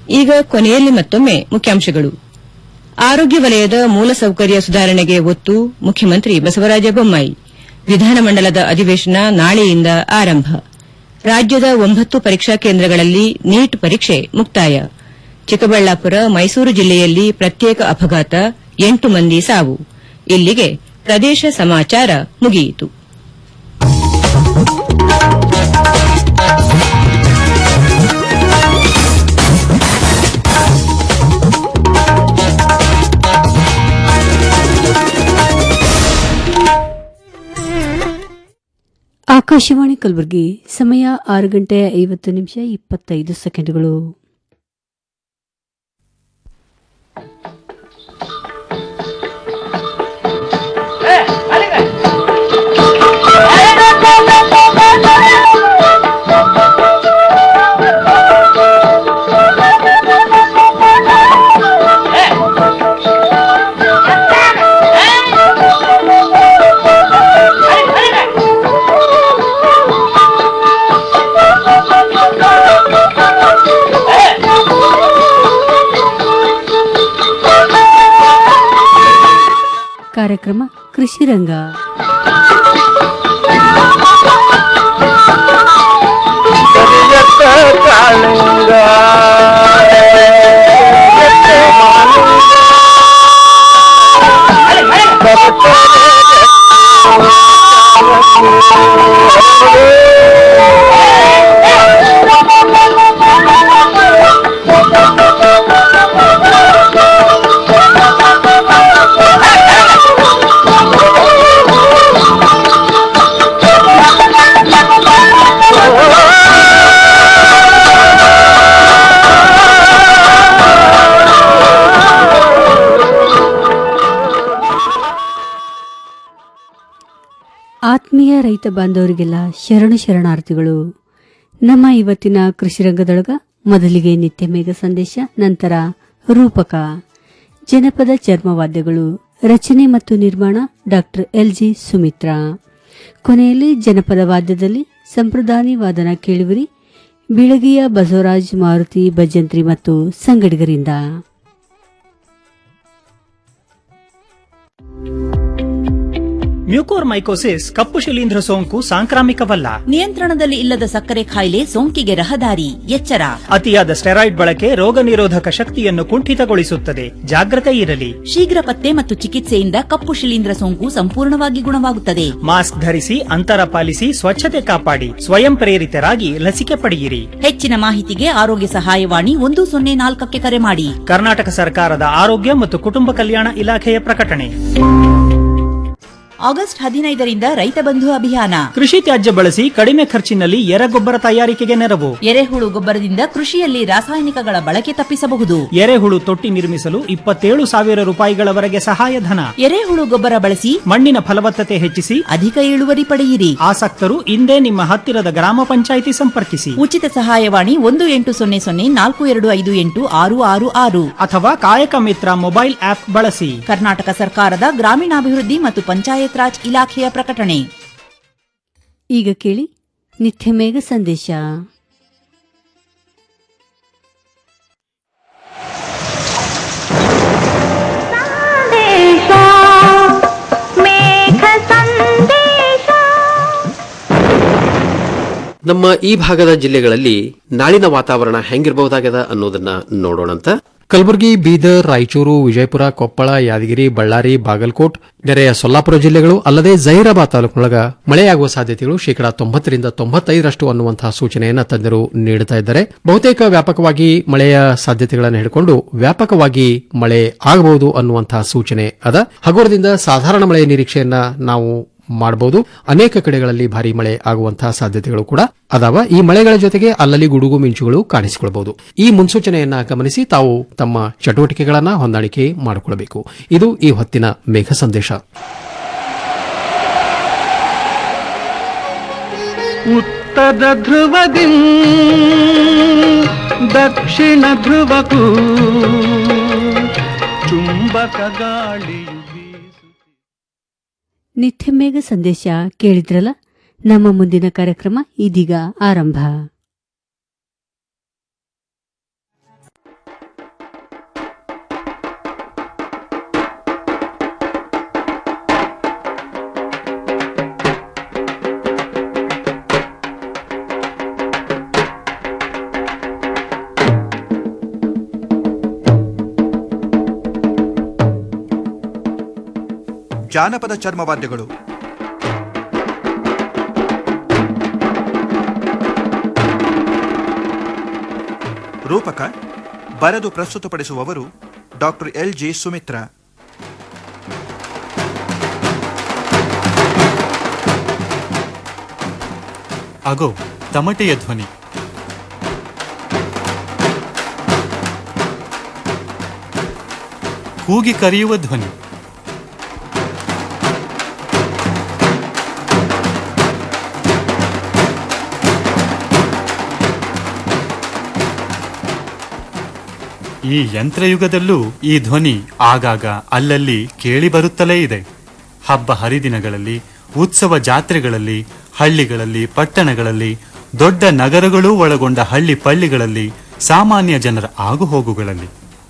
ಈಗ ಕೊನೆಯಲ್ಲಿ ಮತ್ತೊಮ್ಮೆ ಮುಖ್ಯಾಂಶಗಳು ಆರೋಗ್ಯ ವಲಯದ ಮೂಲಸೌಕರ್ಯ ಸುಧಾರಣೆಗೆ ಒತ್ತು ಮುಖ್ಯಮಂತ್ರಿ ಬಸವರಾಜ ಬೊಮ್ಮಾಯಿ ವಿಧಾನಮಂಡಲದ ಅಧಿವೇಶನ ನಾಳೆಯಿಂದ ಆರಂಭ ರಾಜ್ಯದ ಒಂಬತ್ತು ಪರೀಕ್ಷಾ ಕೇಂದ್ರಗಳಲ್ಲಿ ನೀಟ್ ಪರೀಕ್ಷೆ ಮುಕ್ತಾಯ ಚಿಕ್ಕಬಳ್ಳಾಪುರ ಮೈಸೂರು ಜಿಲ್ಲೆಯಲ್ಲಿ ಪ್ರತ್ಯೇಕ ಅಪಘಾತ ಎಂಟು ಮಂದಿ ಸಾವು ಇಲ್ಲಿಗೆ ಪ್ರದೇಶ ಸಮಾಚಾರ ಮುಗಿಯಿತು ಆಕಾಶವಾಣಿ ಕಲಬುರಗಿ ಸಮಯ ಆರು ಗಂಟೆ ಐವತ್ತು ನಿಮಿಷ ಇಪ್ಪತ್ತೈದು ಸೆಕೆಂಡ್ಗಳು ಕಾರ್ಯಕ್ರಮ ಕೃಷಿ ರಂಗ ಕರಿಯತ್ತ ಕಾಳಿಂಗ ಆತ್ಮೀಯ ರೈತ ಬಾಂಧವರಿಗೆಲ್ಲ ಶರಣು ಶರಣಾರ್ಥಿಗಳು ನಮ್ಮ ಇವತ್ತಿನ ಕೃಷಿ ರಂಗದೊಳಗ ಮೊದಲಿಗೆ ನಿತ್ಯ ಮೇಘ ಸಂದೇಶ ನಂತರ ರೂಪಕ ಜನಪದ ಚರ್ಮವಾದ್ಯಗಳು ರಚನೆ ಮತ್ತು ನಿರ್ಮಾಣ ಡಾಕ್ಟರ್ ಎಲ್ಜಿ ಸುಮಿತ್ರಾ ಕೊನೆಯಲ್ಲಿ ಜನಪದ ವಾದ್ಯದಲ್ಲಿ ಸಂಪ್ರದಾನಿ ವಾದನ ಕೇಳುವಿರಿ ಬಿಳಗಿಯ ಬಸವರಾಜ್ ಮಾರುತಿ ಭಜಂತ್ರಿ ಮತ್ತು ಸಂಗಡಿಗರಿಂದ ಮ್ಯೂಕೋರ್ ಮೈಕೋಸಿಸ್ ಕಪ್ಪು ಶಿಲೀಂಧ್ರ ಸೋಂಕು ಸಾಂಕ್ರಾಮಿಕವಲ್ಲ ನಿಯಂತ್ರಣದಲ್ಲಿ ಇಲ್ಲದ ಸಕ್ಕರೆ ಕಾಯಿಲೆ ಸೋಂಕಿಗೆ ರಹದಾರಿ ಎಚ್ಚರ ಅತಿಯಾದ ಸ್ಟೆರಾಯ್ಡ್ ಬಳಕೆ ರೋಗ ನಿರೋಧಕ ಶಕ್ತಿಯನ್ನು ಕುಂಠಿತಗೊಳಿಸುತ್ತದೆ ಜಾಗ್ರತೆ ಇರಲಿ ಶೀಘ್ರ ಪತ್ತೆ ಮತ್ತು ಚಿಕಿತ್ಸೆಯಿಂದ ಕಪ್ಪು ಶಿಲೀಂಧ್ರ ಸೋಂಕು ಸಂಪೂರ್ಣವಾಗಿ ಗುಣವಾಗುತ್ತದೆ ಮಾಸ್ಕ್ ಧರಿಸಿ ಅಂತರ ಪಾಲಿಸಿ ಸ್ವಚ್ಛತೆ ಕಾಪಾಡಿ ಸ್ವಯಂ ಪ್ರೇರಿತರಾಗಿ ಲಸಿಕೆ ಪಡೆಯಿರಿ ಹೆಚ್ಚಿನ ಮಾಹಿತಿಗೆ ಆರೋಗ್ಯ ಸಹಾಯವಾಣಿ ಒಂದು ಸೊನ್ನೆ ನಾಲ್ಕಕ್ಕೆ ಕರೆ ಮಾಡಿ ಕರ್ನಾಟಕ ಸರ್ಕಾರದ ಆರೋಗ್ಯ ಮತ್ತು ಕುಟುಂಬ ಕಲ್ಯಾಣ ಇಲಾಖೆಯ ಪ್ರಕಟಣೆ ಆಗಸ್ಟ್ ಹದಿನೈದರಿಂದ ರೈತ ಬಂಧು ಅಭಿಯಾನ ಕೃಷಿ ತ್ಯಾಜ್ಯ ಬಳಸಿ ಕಡಿಮೆ ಖರ್ಚಿನಲ್ಲಿ ಎರೆಗೊಬ್ಬರ ತಯಾರಿಕೆಗೆ ನೆರವು ಎರೆಹುಳು ಗೊಬ್ಬರದಿಂದ ಕೃಷಿಯಲ್ಲಿ ರಾಸಾಯನಿಕಗಳ ಬಳಕೆ ತಪ್ಪಿಸಬಹುದು ಎರೆಹುಳು ತೊಟ್ಟಿ ನಿರ್ಮಿಸಲು ಇಪ್ಪತ್ತೇಳು ಸಾವಿರ ರೂಪಾಯಿಗಳವರೆಗೆ ಸಹಾಯಧನ ಎರೆಹುಳು ಗೊಬ್ಬರ ಬಳಸಿ ಮಣ್ಣಿನ ಫಲವತ್ತತೆ ಹೆಚ್ಚಿಸಿ ಅಧಿಕ ಇಳುವರಿ ಪಡೆಯಿರಿ ಆಸಕ್ತರು ಇಂದೇ ನಿಮ್ಮ ಹತ್ತಿರದ ಗ್ರಾಮ ಪಂಚಾಯಿತಿ ಸಂಪರ್ಕಿಸಿ ಉಚಿತ ಸಹಾಯವಾಣಿ ಒಂದು ಎಂಟು ಸೊನ್ನೆ ಸೊನ್ನೆ ನಾಲ್ಕು ಎರಡು ಐದು ಎಂಟು ಆರು ಆರು ಆರು ಅಥವಾ ಕಾಯಕ ಮಿತ್ರ ಮೊಬೈಲ್ ಆಪ್ ಬಳಸಿ ಕರ್ನಾಟಕ ಸರ್ಕಾರದ ಗ್ರಾಮೀಣಾಭಿವೃದ್ಧಿ ಮತ್ತು ಪಂಚಾಯತ್ ರಾಜ್ ಇಲಾಖೆಯ ಪ್ರಕಟಣೆ ಈಗ ಕೇಳಿ ನಿತ್ಯ ಮೇಘ ಸಂದೇಶ ನಮ್ಮ ಈ ಭಾಗದ ಜಿಲ್ಲೆಗಳಲ್ಲಿ ನಾಳಿನ ವಾತಾವರಣ ಹೆಂಗಿರಬಹುದಾಗದ ಅನ್ನೋದನ್ನ ನೋಡೋಣಂತ ಕಲಬುರಗಿ ಬೀದರ್ ರಾಯಚೂರು ವಿಜಯಪುರ ಕೊಪ್ಪಳ ಯಾದಗಿರಿ ಬಳ್ಳಾರಿ ಬಾಗಲಕೋಟ್ ನೆರೆಯ ಸೊಲ್ಲಾಪುರ ಜಿಲ್ಲೆಗಳು ಅಲ್ಲದೆ ಜಹೀರಾಬಾದ್ ತಾಲೂಕಿನೊಳಗ ಮಳೆಯಾಗುವ ಸಾಧ್ಯತೆಗಳು ಶೇಕಡಾ ತೊಂಬತ್ತರಿಂದ ತೊಂಬತ್ತೈದರಷ್ಟು ಅನ್ನುವಂತಹ ಸೂಚನೆಯನ್ನ ತಜ್ಞರು ನೀಡುತ್ತಾ ಇದ್ದಾರೆ ಬಹುತೇಕ ವ್ಯಾಪಕವಾಗಿ ಮಳೆಯ ಸಾಧ್ಯತೆಗಳನ್ನು ಹಿಡ್ಕೊಂಡು ವ್ಯಾಪಕವಾಗಿ ಮಳೆ ಆಗಬಹುದು ಅನ್ನುವಂತಹ ಸೂಚನೆ ಅದ ಹಗುರದಿಂದ ಸಾಧಾರಣ ಮಳೆಯ ನಿರೀಕ್ಷೆಯನ್ನ ನಾವು ಮಾಡಬಹುದು ಅನೇಕ ಕಡೆಗಳಲ್ಲಿ ಭಾರಿ ಮಳೆ ಆಗುವಂತಹ ಸಾಧ್ಯತೆಗಳು ಕೂಡ ಅದಾವ ಈ ಮಳೆಗಳ ಜೊತೆಗೆ ಅಲ್ಲಲ್ಲಿ ಗುಡುಗು ಮಿಂಚುಗಳು ಕಾಣಿಸಿಕೊಳ್ಳಬಹುದು ಈ ಮುನ್ಸೂಚನೆಯನ್ನ ಗಮನಿಸಿ ತಾವು ತಮ್ಮ ಚಟುವಟಿಕೆಗಳನ್ನ ಹೊಂದಾಣಿಕೆ ಮಾಡಿಕೊಳ್ಳಬೇಕು ಇದು ಈ ಹೊತ್ತಿನ ಮೇಘ ಸಂದೇಶ ಉತ್ತರ ಧ್ರುವದಿ ದಕ್ಷಿಣ ಧ್ರುವಕ್ಕೂ ಚುಂಬಕ ಗಾಳಿಯು ಬೀಸು ನಿತ್ಯ ಮೇಘ ಸಂದೇಶ ಕೇಳಿದ್ರಲ್ಲ ನಮ್ಮ ಮುಂದಿನ ಕಾರ್ಯಕ್ರಮ ಇದೀಗ ಆರಂಭ ಜಾನಪದ ಚರ್ಮವಾದ್ಯಗಳು ರೂಪಕ ಬರೆದು ಪ್ರಸ್ತುತಪಡಿಸುವವರು ಡಾಕ್ಟರ್ ಎಲ್ ಜಿ ಸುಮಿತ್ರಾ ಅಗೋ ತಮಟೆಯ ಧ್ವನಿ ಕೂಗಿ ಕರೆಯುವ ಧ್ವನಿ ಈ ಯಂತ್ರಯುಗದಲ್ಲೂ ಈ ಧ್ವನಿ ಆಗಾಗ ಅಲ್ಲಲ್ಲಿ ಕೇಳಿ ಬರುತ್ತಲೇ ಇದೆ ಹಬ್ಬ ಹರಿದಿನಗಳಲ್ಲಿ ಉತ್ಸವ ಜಾತ್ರೆಗಳಲ್ಲಿ ಹಳ್ಳಿಗಳಲ್ಲಿ ಪಟ್ಟಣಗಳಲ್ಲಿ ದೊಡ್ಡ ನಗರಗಳೂ ಒಳಗೊಂಡ ಹಳ್ಳಿ ಪಳ್ಳಿಗಳಲ್ಲಿ ಸಾಮಾನ್ಯ ಜನರ ಆಗುಹೋಗುಗಳಲ್ಲಿ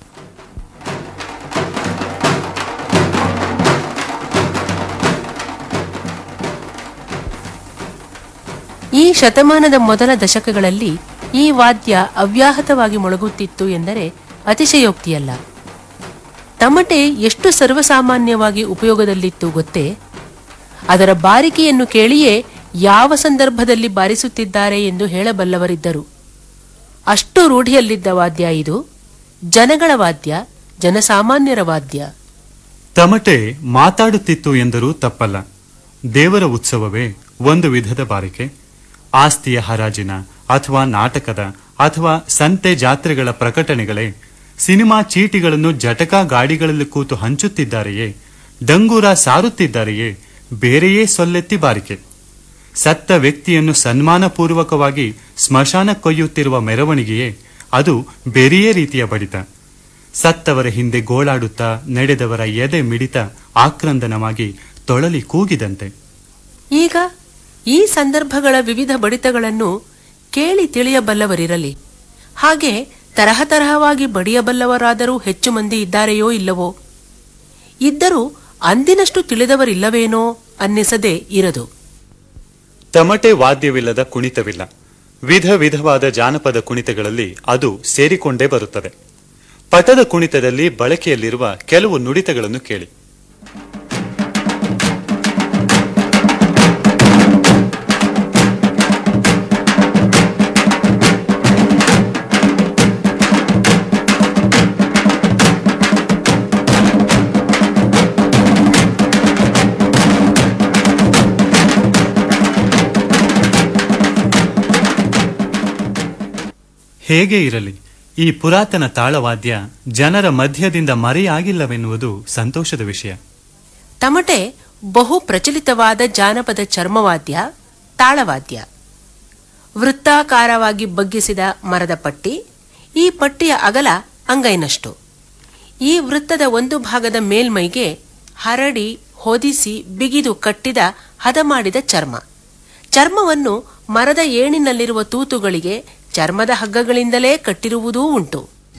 ಈ ಶತಮಾನದ ಮೊದಲ ದಶಕಗಳಲ್ಲಿ ಈ ವಾದ್ಯ ಅವ್ಯಾಹತವಾಗಿ ಮೊಳಗುತ್ತಿತ್ತು ಎಂದರೆ ಅತಿಶಯೋಕ್ತಿಯಲ್ಲ ತಮಟೆ ಎಷ್ಟು ಸರ್ವಸಾಮಾನ್ಯವಾಗಿ ಉಪಯೋಗದಲ್ಲಿತ್ತು ಗೊತ್ತೇ ಅದರ ಬಾರಿಕೆಯನ್ನು ಕೇಳಿಯೇ ಯಾವ ಸಂದರ್ಭದಲ್ಲಿ ಬಾರಿಸುತ್ತಿದ್ದಾರೆ ಎಂದು ಹೇಳಬಲ್ಲವರಿದ್ದರು ಅಷ್ಟು ರೂಢಿಯಲ್ಲಿದ್ದ ವಾದ್ಯ ಇದು ಜನಗಳ ವಾದ್ಯ ಜನಸಾಮಾನ್ಯರ ವಾದ್ಯ ತಮಟೆ ಮಾತಾಡುತ್ತಿತ್ತು ಎಂದರೂ ತಪ್ಪಲ್ಲ ದೇವರ ಉತ್ಸವವೇ ಒಂದು ವಿಧದ ಬಾರಿಕೆ ಆಸ್ತಿಯ ಹರಾಜಿನ ಅಥವಾ ನಾಟಕದ ಅಥವಾ ಸಂತೆ ಜಾತ್ರೆಗಳ ಪ್ರಕಟಣೆಗಳೇ ಸಿನಿಮಾ ಚೀಟಿಗಳನ್ನು ಜಟಕಾ ಗಾಡಿಗಳಲ್ಲಿ ಕೂತು ಹಂಚುತ್ತಿದ್ದಾರೆಯೇ ಡಂಗೂರ ಸಾರುತ್ತಿದ್ದಾರೆಯೇ ಬೇರೆಯೇ ಸೊಲ್ಲೆತ್ತಿ ಬಾರಿಕೆ ಸತ್ತ ವ್ಯಕ್ತಿಯನ್ನು ಸನ್ಮಾನಪೂರ್ವಕವಾಗಿ ಸ್ಮಶಾನ ಕೊಯ್ಯುತ್ತಿರುವ ಮೆರವಣಿಗೆಯೇ ಅದು ಬೇರೆಯೇ ರೀತಿಯ ಬಡಿತ ಸತ್ತವರ ಹಿಂದೆ ಗೋಳಾಡುತ್ತಾ ನಡೆದವರ ಎದೆ ಮಿಡಿತ ಆಕ್ರಂದನವಾಗಿ ತೊಳಲಿ ಕೂಗಿದಂತೆ ಈಗ ಈ ಸಂದರ್ಭಗಳ ವಿವಿಧ ಬಡಿತಗಳನ್ನು ಕೇಳಿ ತಿಳಿಯಬಲ್ಲವರಿರಲಿ ಹಾಗೆ ತರಹ ತರಹವಾಗಿ ಬಡಿಯಬಲ್ಲವರಾದರೂ ಹೆಚ್ಚು ಮಂದಿ ಇದ್ದಾರೆಯೋ ಇಲ್ಲವೋ ಇದ್ದರೂ ಅಂದಿನಷ್ಟು ತಿಳಿದವರಿಲ್ಲವೇನೋ ಅನ್ನಿಸದೇ ಇರದು ತಮಟೆ ವಾದ್ಯವಿಲ್ಲದ ಕುಣಿತವಿಲ್ಲ ವಿಧ ವಿಧವಾದ ಜಾನಪದ ಕುಣಿತಗಳಲ್ಲಿ ಅದು ಸೇರಿಕೊಂಡೇ ಬರುತ್ತದೆ ಪಟದ ಕುಣಿತದಲ್ಲಿ ಬಳಕೆಯಲ್ಲಿರುವ ಕೆಲವು ನುಡಿತಗಳನ್ನು ಕೇಳಿ ಹೇಗೆ ಇರಲಿ ಈ ಪುರಾತನ ತಾಳವಾದ್ಯ ಜನರ ಮಧ್ಯದಿಂದ ಮರೆಯಾಗಿಲ್ಲವೆನ್ನುವುದು ಸಂತೋಷದ ವಿಷಯ ತಮಟೆ ಬಹು ಪ್ರಚಲಿತವಾದ ಜಾನಪದ ಚರ್ಮವಾದ್ಯ ತಾಳವಾದ್ಯ ವೃತ್ತಾಕಾರವಾಗಿ ಬಗ್ಗಿಸಿದ ಮರದ ಪಟ್ಟಿ ಈ ಪಟ್ಟಿಯ ಅಗಲ ಅಂಗೈನಷ್ಟು ಈ ವೃತ್ತದ ಒಂದು ಭಾಗದ ಮೇಲ್ಮೈಗೆ ಹರಡಿ ಹೊದಿಸಿ ಬಿಗಿದು ಕಟ್ಟಿದ ಹದ ಮಾಡಿದ ಚರ್ಮ ಚರ್ಮವನ್ನು ಮರದ ಏಣಿನಲ್ಲಿರುವ ತೂತುಗಳಿಗೆ ಚರ್ಮದ ಹಗ್ಗಗಳಿಂದಲೇ ಕಟ್ಟಿರುವುದೂ ಉಂಟು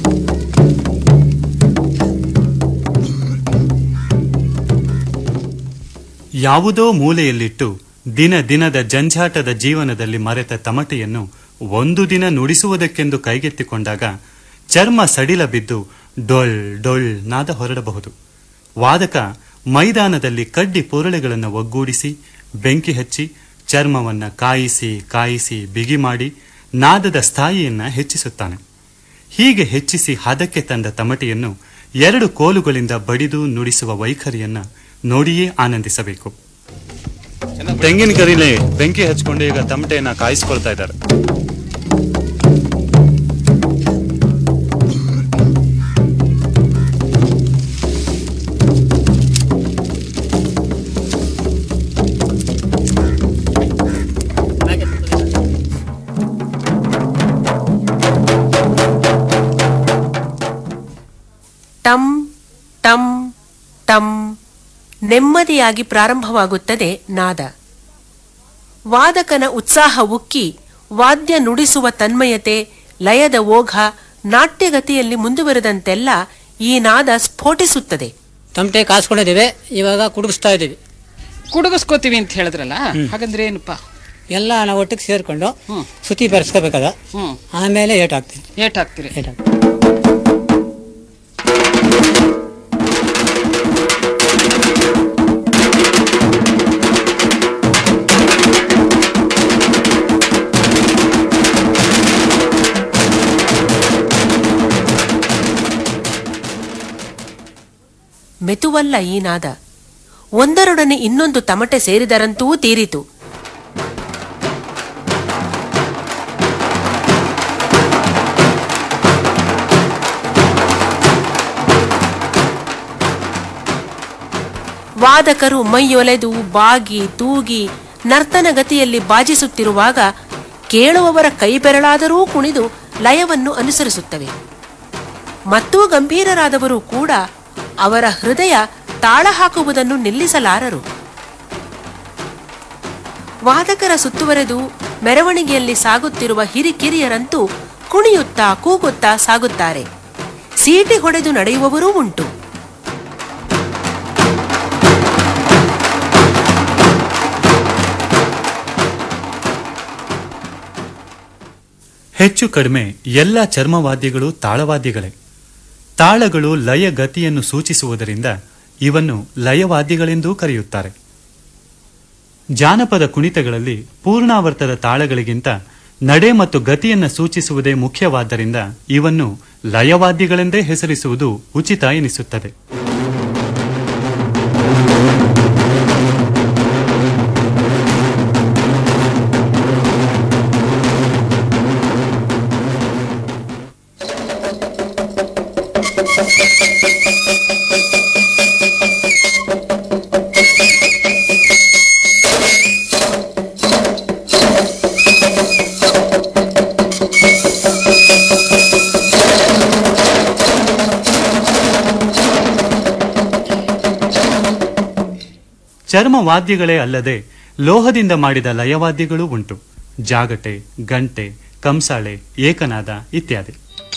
ಯಾವುದೋ ಮೂಲೆಯಲ್ಲಿಟ್ಟು ದಿನ ದಿನದ ಜಂಜಾಟದ ಜೀವನದಲ್ಲಿ ಮರೆತ ತಮಟೆಯನ್ನು ಒಂದು ದಿನ ನುಡಿಸುವುದಕ್ಕೆಂದು ಕೈಗೆತ್ತಿಕೊಂಡಾಗ ಚರ್ಮ ಸಡಿಲ ಬಿದ್ದು ಡೊಳ್ ಡೊಳ್ ನಾದ ಹೊರಡಬಹುದು ವಾದಕ ಮೈದಾನದಲ್ಲಿ ಕಡ್ಡಿ ಪೊರಳೆಗಳನ್ನು ಒಗ್ಗೂಡಿಸಿ ಬೆಂಕಿ ಹಚ್ಚಿ ಚರ್ಮವನ್ನ ಕಾಯಿಸಿ ಕಾಯಿಸಿ ಬಿಗಿ ಮಾಡಿ ನಾದದ ಸ್ಥಾಯಿಯನ್ನ ಹೆಚ್ಚಿಸುತ್ತಾನೆ ಹೀಗೆ ಹೆಚ್ಚಿಸಿ ಹದಕ್ಕೆ ತಂದ ತಮಟೆಯನ್ನು ಎರಡು ಕೋಲುಗಳಿಂದ ಬಡಿದು ನುಡಿಸುವ ವೈಖರಿಯನ್ನ ನೋಡಿಯೇ ಆನಂದಿಸಬೇಕು ತೆಂಗಿನ ಗರಿಲೆ ಬೆಂಕಿ ಹಚ್ಕೊಂಡು ಈಗ ತಮಟೆಯನ್ನ ಕಾಯಿಸ್ಕೊಳ್ತಾ ಇದ್ದಾರೆ ಟಂ ಟಂ ಟಂ ನೆಮ್ಮದಿಯಾಗಿ ಪ್ರಾರಂಭವಾಗುತ್ತದೆ ನಾದ ವಾದಕನ ಉತ್ಸಾಹ ಉಕ್ಕಿ ವಾದ್ಯ ನುಡಿಸುವ ತನ್ಮಯತೆ ಲಯದ ಓಘ ನಾಟ್ಯಗತಿಯಲ್ಲಿ ಮುಂದುವರೆದಂತೆಲ್ಲ ಈ ನಾದ ಸ್ಫೋಟಿಸುತ್ತದೆ ತಮಟೆ ಕಾಸ್ಕೊಂಡಿದ್ದೀವಿ ಇವಾಗ ಕುಡುಗಿಸ್ತಾ ಇದ್ದೀವಿ ಕುಡುಗಿಸ್ಕೋತೀವಿ ಅಂತ ಹೇಳಿದ್ರಲ್ಲ ಹಾಗಂದ್ರೆ ಏನಪ್ಪ ಎಲ್ಲ ನಾವು ಒಟ್ಟಿಗೆ ಸೇರ್ಕೊಂಡು ಸುತ್ತಿ ಬೆರೆಸ್ಕೋಬೇಕದ ಹ್ಮ್ ಆಮೇಲೆ ಏಟ್ ಹಾಕ್ತೀವಿ ಏಟ್ ಹಾಕ್ತೀರಿ ಏಟ್ ಹಾಕ್ತೀವಿ ಮೆತುವಲ್ಲ ಈ ನಾದ ಒಂದರೊಡನೆ ಇನ್ನೊಂದು ತಮಟೆ ಸೇರಿದರಂತೂ ತೀರಿತು ವಾದಕರು ಮೈಯೊಲೆದು ಬಾಗಿ ತೂಗಿ ನರ್ತನ ಗತಿಯಲ್ಲಿ ಬಾಜಿಸುತ್ತಿರುವಾಗ ಕೇಳುವವರ ಕೈಬೆರಳಾದರೂ ಕುಣಿದು ಲಯವನ್ನು ಅನುಸರಿಸುತ್ತವೆ ಮತ್ತೂ ಗಂಭೀರರಾದವರು ಕೂಡ ಅವರ ಹೃದಯ ತಾಳ ಹಾಕುವುದನ್ನು ನಿಲ್ಲಿಸಲಾರರು ವಾದಕರ ಸುತ್ತುವರೆದು ಮೆರವಣಿಗೆಯಲ್ಲಿ ಸಾಗುತ್ತಿರುವ ಹಿರಿಕಿರಿಯರಂತೂ ಕುಣಿಯುತ್ತಾ ಕೂಗುತ್ತಾ ಸಾಗುತ್ತಾರೆ ಸೀಟಿ ಹೊಡೆದು ನಡೆಯುವವರೂ ಉಂಟು ಹೆಚ್ಚು ಕಡಿಮೆ ಎಲ್ಲ ಚರ್ಮವಾದ್ಯಗಳು ತಾಳವಾದ್ಯಗಳೇ ತಾಳಗಳು ಲಯ ಗತಿಯನ್ನು ಸೂಚಿಸುವುದರಿಂದ ಇವನ್ನು ಲಯವಾದ್ಯಗಳೆಂದೂ ಕರೆಯುತ್ತಾರೆ ಜಾನಪದ ಕುಣಿತಗಳಲ್ಲಿ ಪೂರ್ಣಾವರ್ತದ ತಾಳಗಳಿಗಿಂತ ನಡೆ ಮತ್ತು ಗತಿಯನ್ನು ಸೂಚಿಸುವುದೇ ಮುಖ್ಯವಾದ್ದರಿಂದ ಇವನ್ನು ಲಯವಾದ್ಯಗಳೆಂದೇ ಹೆಸರಿಸುವುದು ಉಚಿತ ಎನಿಸುತ್ತದೆ ಚರ್ಮವಾದ್ಯಗಳೇ ಅಲ್ಲದೆ ಲೋಹದಿಂದ ಮಾಡಿದ ಲಯವಾದ್ಯಗಳೂ ಉಂಟು ಜಾಗಟೆ ಗಂಟೆ ಕಂಸಾಳೆ ಏಕನಾದ ಇತ್ಯಾದಿ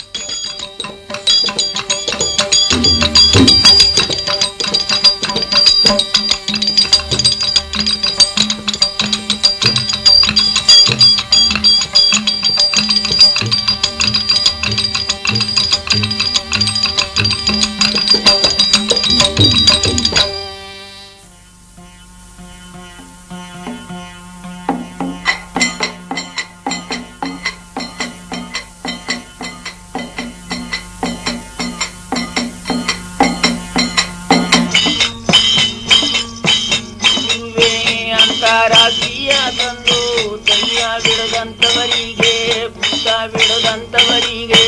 ಅಂತಾರಾಷ್ಟ್ರೀಯ ತಂದು ದಯ್ಯ ಬಿಡದಂತವರಿಗೆ ಭೂತ ಬಿಡದಂತವರಿಗೆ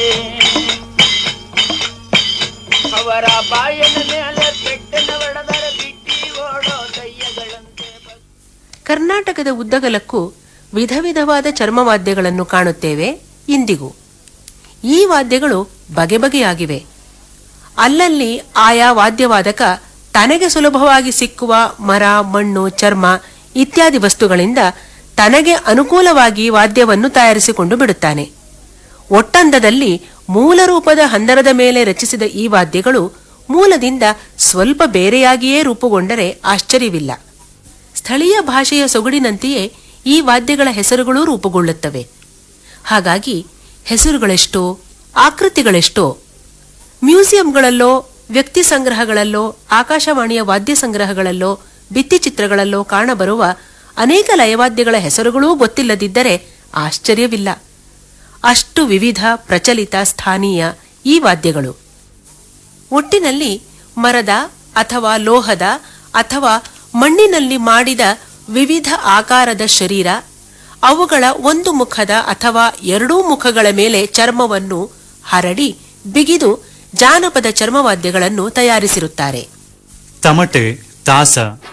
ಅವರ ಬಾಯನ ಮೇಲೆ ಪೆಟ್ಟನ ಹೊಡೆದರ ಬಿಟ್ಟಿ ಓಡೋ ದಯ್ಯಗಳಂತೆ ಕರ್ನಾಟಕದ ಉದ್ದಗಲಕ್ಕೂ ವಿಧ ವಿಧವಾದ ಚರ್ಮವಾದ್ಯಗಳನ್ನು ಕಾಣುತ್ತೇವೆ ಇಂದಿಗೂ ಈ ವಾದ್ಯಗಳು ಬಗೆ ಬಗೆಯಾಗಿವೆ ಅಲ್ಲಲ್ಲಿ ಆಯಾ ವಾದ್ಯವಾದಕ ತನಗೆ ಸುಲಭವಾಗಿ ಸಿಕ್ಕುವ ಮರ ಮಣ್ಣು ಚರ್ಮ ಇತ್ಯಾದಿ ವಸ್ತುಗಳಿಂದ ತನಗೆ ಅನುಕೂಲವಾಗಿ ವಾದ್ಯವನ್ನು ತಯಾರಿಸಿಕೊಂಡು ಬಿಡುತ್ತಾನೆ ಒಟ್ಟಂದದಲ್ಲಿ ಮೂಲ ರೂಪದ ಹಂದರದ ಮೇಲೆ ರಚಿಸಿದ ಈ ವಾದ್ಯಗಳು ಮೂಲದಿಂದ ಸ್ವಲ್ಪ ಬೇರೆಯಾಗಿಯೇ ರೂಪುಗೊಂಡರೆ ಆಶ್ಚರ್ಯವಿಲ್ಲ ಸ್ಥಳೀಯ ಭಾಷೆಯ ಸೊಗಡಿನಂತೆಯೇ ಈ ವಾದ್ಯಗಳ ಹೆಸರುಗಳೂ ರೂಪುಗೊಳ್ಳುತ್ತವೆ ಹಾಗಾಗಿ ಹೆಸರುಗಳೆಷ್ಟೋ ಆಕೃತಿಗಳೆಷ್ಟೋ ಮ್ಯೂಸಿಯಂಗಳಲ್ಲೋ ವ್ಯಕ್ತಿ ಸಂಗ್ರಹಗಳಲ್ಲೋ ಆಕಾಶವಾಣಿಯ ವಾದ್ಯ ಸಂಗ್ರಹಗಳಲ್ಲೋ ಭಿತ್ತಿಚಿತ್ರಗಳಲ್ಲೋ ಕಾಣಬರುವ ಅನೇಕ ಲಯವಾದ್ಯಗಳ ಹೆಸರುಗಳೂ ಗೊತ್ತಿಲ್ಲದಿದ್ದರೆ ಆಶ್ಚರ್ಯವಿಲ್ಲ ಅಷ್ಟು ವಿವಿಧ ಪ್ರಚಲಿತ ಸ್ಥಾನೀಯ ಈ ವಾದ್ಯಗಳು ಒಟ್ಟಿನಲ್ಲಿ ಮರದ ಅಥವಾ ಲೋಹದ ಅಥವಾ ಮಣ್ಣಿನಲ್ಲಿ ಮಾಡಿದ ವಿವಿಧ ಆಕಾರದ ಶರೀರ ಅವುಗಳ ಒಂದು ಮುಖದ ಅಥವಾ ಎರಡೂ ಮುಖಗಳ ಮೇಲೆ ಚರ್ಮವನ್ನು ಹರಡಿ ಬಿಗಿದು ಜಾನಪದ ಚರ್ಮವಾದ್ಯಗಳನ್ನು ತಯಾರಿಸಿರುತ್ತಾರೆ ತಮಟೆ ತಾಸ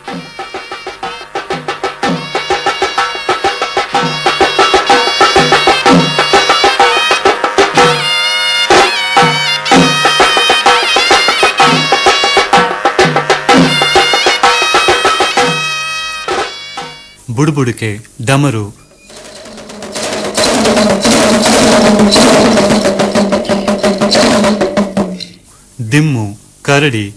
ಬುಡುಬುಡುಕೆ ಡಮರು ದಿಮ್ಮು ಕರಡಿ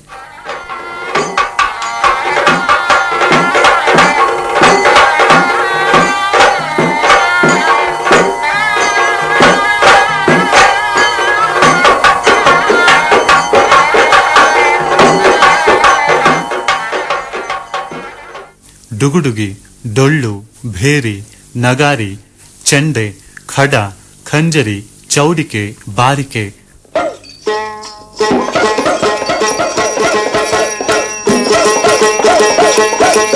ಡುಗುಡುಗಿ ಡೊಳ್ಳು ಭೇರಿ ನಗಾರಿ ಚೆಂಡೆ ಖಡ ಖಂಜರಿ ಚೌಡಿಕೆ ಬಾರಿಕೆ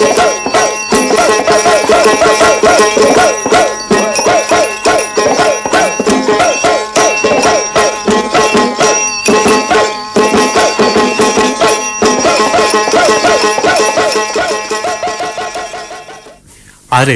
ಅರೆ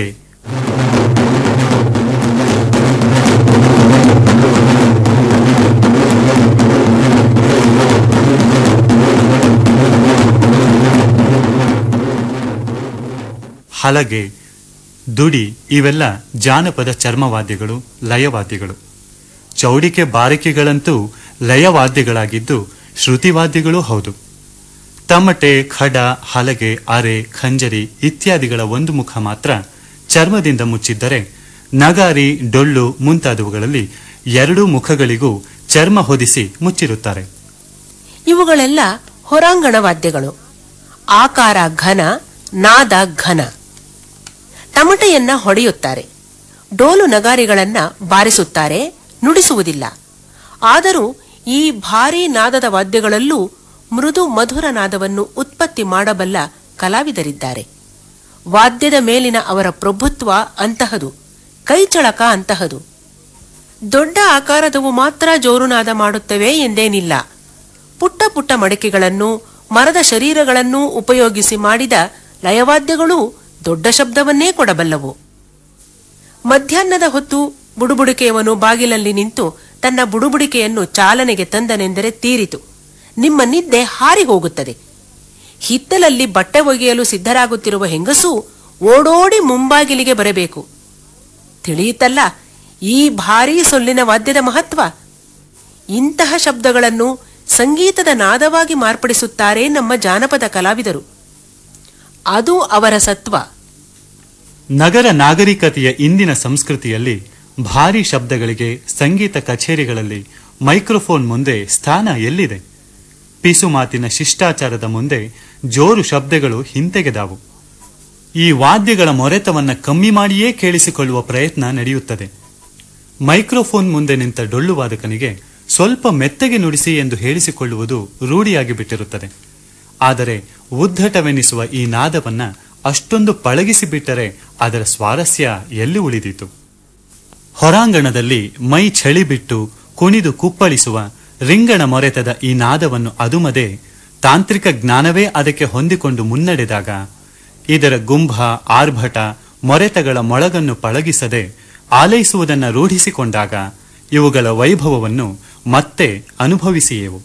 ಹಲಗೆ ದುಡಿ ಇವೆಲ್ಲ ಜಾನಪದ ಚರ್ಮವಾದ್ಯಗಳು ಲಯವಾದ್ಯಗಳು ಚೌಡಿಕೆ ಬಾರಿಕೆಗಳಂತೂ ಲಯವಾದ್ಯಗಳಾಗಿದ್ದು ಶ್ರುತಿವಾದ್ಯಗಳೂ ಹೌದು ತಮಟೆ ಖಡ ಹಲಗೆ ಅರೆ ಖಂಜರಿ ಇತ್ಯಾದಿಗಳ ಒಂದು ಮುಖ ಮಾತ್ರ ಚರ್ಮದಿಂದ ಮುಚ್ಚಿದ್ದರೆ ನಗಾರಿ ಡೊಳ್ಳು ಮುಂತಾದವುಗಳಲ್ಲಿ ಎರಡೂ ಮುಖಗಳಿಗೂ ಚರ್ಮ ಹೊದಿಸಿ ಮುಚ್ಚಿರುತ್ತಾರೆ ಇವುಗಳೆಲ್ಲ ಹೊರಾಂಗಣ ವಾದ್ಯಗಳು ಆಕಾರ ಘನ ನಾದ ಘನ ತಮಟೆಯನ್ನ ಹೊಡೆಯುತ್ತಾರೆ ಡೋಲು ನಗಾರಿಗಳನ್ನ ಬಾರಿಸುತ್ತಾರೆ ನುಡಿಸುವುದಿಲ್ಲ ಆದರೂ ಈ ಭಾರೀ ನಾದದ ವಾದ್ಯಗಳಲ್ಲೂ ಮೃದು ಮಧುರ ನಾದವನ್ನು ಉತ್ಪತ್ತಿ ಮಾಡಬಲ್ಲ ಕಲಾವಿದರಿದ್ದಾರೆ ವಾದ್ಯದ ಮೇಲಿನ ಅವರ ಪ್ರಭುತ್ವ ಅಂತಹದು ಕೈಚಳಕ ಅಂತಹದು ದೊಡ್ಡ ಆಕಾರದವು ಮಾತ್ರ ಜೋರುನಾದ ಮಾಡುತ್ತವೆ ಎಂದೇನಿಲ್ಲ ಪುಟ್ಟ ಪುಟ್ಟ ಮಡಿಕೆಗಳನ್ನು ಮರದ ಶರೀರಗಳನ್ನೂ ಉಪಯೋಗಿಸಿ ಮಾಡಿದ ಲಯವಾದ್ಯಗಳೂ ದೊಡ್ಡ ಶಬ್ದವನ್ನೇ ಕೊಡಬಲ್ಲವು ಮಧ್ಯಾಹ್ನದ ಹೊತ್ತು ಬುಡುಬುಡಿಕೆಯವನು ಬಾಗಿಲಲ್ಲಿ ನಿಂತು ತನ್ನ ಬುಡುಬುಡಿಕೆಯನ್ನು ಚಾಲನೆಗೆ ತಂದನೆಂದರೆ ತೀರಿತು ನಿಮ್ಮ ನಿದ್ದೆ ಹಾರಿ ಹೋಗುತ್ತದೆ ಹಿತ್ತಲಲ್ಲಿ ಬಟ್ಟೆ ಒಗೆಯಲು ಸಿದ್ಧರಾಗುತ್ತಿರುವ ಹೆಂಗಸು ಓಡೋಡಿ ಮುಂಬಾಗಿಲಿಗೆ ಬರಬೇಕು ತಿಳಿಯುತ್ತಲ್ಲ ಈ ಭಾರೀ ಸೊಲ್ಲಿನ ವಾದ್ಯದ ಮಹತ್ವ ಇಂತಹ ಶಬ್ದಗಳನ್ನು ಸಂಗೀತದ ನಾದವಾಗಿ ಮಾರ್ಪಡಿಸುತ್ತಾರೆ ನಮ್ಮ ಜಾನಪದ ಕಲಾವಿದರು ಅದು ಅವರ ಸತ್ವ ನಗರ ನಾಗರಿಕತೆಯ ಇಂದಿನ ಸಂಸ್ಕೃತಿಯಲ್ಲಿ ಭಾರಿ ಶಬ್ದಗಳಿಗೆ ಸಂಗೀತ ಕಚೇರಿಗಳಲ್ಲಿ ಮೈಕ್ರೋಫೋನ್ ಮುಂದೆ ಸ್ಥಾನ ಎಲ್ಲಿದೆ ಪಿಸು ಮಾತಿನ ಶಿಷ್ಟಾಚಾರದ ಮುಂದೆ ಜೋರು ಶಬ್ದಗಳು ಹಿಂತೆಗೆದಾವು ಈ ವಾದ್ಯಗಳ ಮೊರೆತವನ್ನ ಕಮ್ಮಿ ಮಾಡಿಯೇ ಕೇಳಿಸಿಕೊಳ್ಳುವ ಪ್ರಯತ್ನ ನಡೆಯುತ್ತದೆ ಮೈಕ್ರೋಫೋನ್ ಮುಂದೆ ನಿಂತ ಡೊಳ್ಳು ವಾದಕನಿಗೆ ಸ್ವಲ್ಪ ಮೆತ್ತಗೆ ನುಡಿಸಿ ಎಂದು ಹೇಳಿಸಿಕೊಳ್ಳುವುದು ರೂಢಿಯಾಗಿ ಬಿಟ್ಟಿರುತ್ತದೆ ಆದರೆ ಉದ್ದಟವೆನಿಸುವ ಈ ನಾದವನ್ನ ಅಷ್ಟೊಂದು ಪಳಗಿಸಿ ಬಿಟ್ಟರೆ ಅದರ ಸ್ವಾರಸ್ಯ ಎಲ್ಲಿ ಉಳಿದೀತು ಹೊರಾಂಗಣದಲ್ಲಿ ಮೈ ಚಳಿ ಬಿಟ್ಟು ಕುಣಿದು ಕುಪ್ಪಳಿಸುವ ರಿಂಗಣ ಮೊರೆತದ ಈ ನಾದವನ್ನು ಅದುಮದೆ ತಾಂತ್ರಿಕ ಜ್ಞಾನವೇ ಅದಕ್ಕೆ ಹೊಂದಿಕೊಂಡು ಮುನ್ನಡೆದಾಗ ಇದರ ಗುಂಭ ಆರ್ಭಟ ಮೊರೆತಗಳ ಮೊಳಗನ್ನು ಪಳಗಿಸದೆ ಆಲೈಸುವುದನ್ನು ರೂಢಿಸಿಕೊಂಡಾಗ ಇವುಗಳ ವೈಭವವನ್ನು ಮತ್ತೆ ಅನುಭವಿಸಿಯೆವು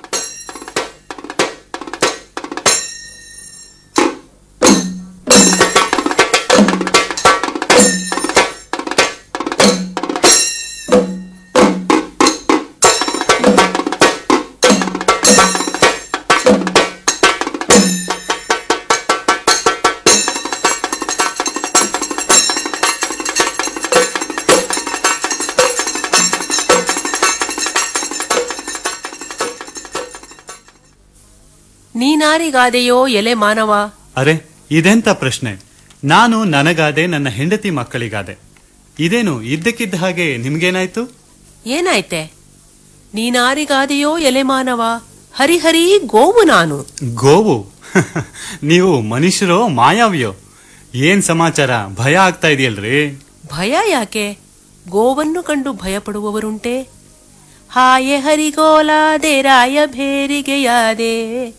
ನೀನಾರಿಗಾದೆಯೋ ಎಲೆ ಮಾನವ ಅರೆ ಇದೆಂತ ಪ್ರಶ್ನೆ ನಾನು ನನಗಾದೆ ನನ್ನ ಹೆಂಡತಿ ಮಕ್ಕಳಿಗಾದೆ ಇದೇನು ಇದ್ದಕ್ಕಿದ್ದ ಹಾಗೆ ನಿಮ್ಗೇನಾಯ್ತು ಏನಾಯ್ತೆ ನೀನಾರಿಗಾದೆಯೋ ಎಲೆ ಮಾನವ ಹರಿಹರಿ ಗೋವು ನಾನು ಗೋವು ನೀವು ಮನುಷ್ಯರೋ ಮಾಯಾವಿಯೋ ಏನ್ ಸಮಾಚಾರ ಭಯ ಆಗ್ತಾ ಇದೆಯಲ್ರಿ ಭಯ ಯಾಕೆ ಗೋವನ್ನು ಕಂಡು ಭಯಪಡುವವರುಂಟೆ ಹಾಯೆ ಹರಿಗೋಲಾದೆ ರಾಯ ಭೇರಿಗೆಯಾದೆ